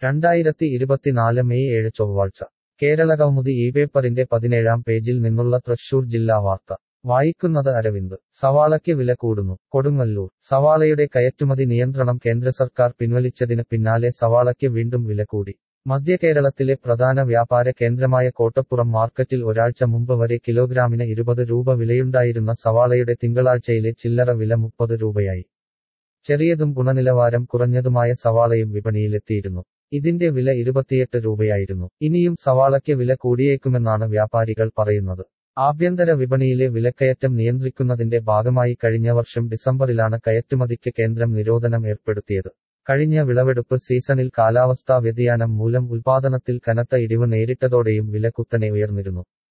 രണ്ടായിരത്തി ഇരുപത്തിനാല് മെയ് ഏഴ് ചൊവ്വാഴ്ച കേരളകൗമുദി ഈ പേപ്പറിന്റെ പതിനേഴാം പേജിൽ നിന്നുള്ള തൃശൂർ ജില്ലാ വാർത്ത വായിക്കുന്നത് അരവിന്ദ് സവാളയ്ക്ക് വില കൂടുന്നു കൊടുങ്ങല്ലൂർ സവാളയുടെ കയറ്റുമതി നിയന്ത്രണം കേന്ദ്ര സർക്കാർ പിൻവലിച്ചതിന് പിന്നാലെ സവാളയ്ക്ക് വീണ്ടും വില കൂടി മധ്യകേരളത്തിലെ പ്രധാന വ്യാപാര കേന്ദ്രമായ കോട്ടപ്പുറം മാർക്കറ്റിൽ ഒരാഴ്ച മുമ്പ് വരെ കിലോഗ്രാമിന് ഇരുപത് രൂപ വിലയുണ്ടായിരുന്ന സവാളയുടെ തിങ്കളാഴ്ചയിലെ ചില്ലറ വില മുപ്പത് രൂപയായി ചെറിയതും ഗുണനിലവാരം കുറഞ്ഞതുമായ സവാളയും വിപണിയിലെത്തിയിരുന്നു ഇതിന്റെ വില ഇരുപത്തിയെട്ട് രൂപയായിരുന്നു ഇനിയും സവാളയ്ക്ക് വില കൂടിയേക്കുമെന്നാണ് വ്യാപാരികൾ പറയുന്നത് ആഭ്യന്തര വിപണിയിലെ വിലക്കയറ്റം നിയന്ത്രിക്കുന്നതിന്റെ ഭാഗമായി കഴിഞ്ഞ വർഷം ഡിസംബറിലാണ് കയറ്റുമതിക്ക് കേന്ദ്രം നിരോധനം ഏർപ്പെടുത്തിയത് കഴിഞ്ഞ വിളവെടുപ്പ് സീസണിൽ കാലാവസ്ഥാ വ്യതിയാനം മൂലം ഉൽപാദനത്തിൽ കനത്ത ഇടിവ് നേരിട്ടതോടെയും വില കുത്തനെ ഉയർന്നിരുന്നു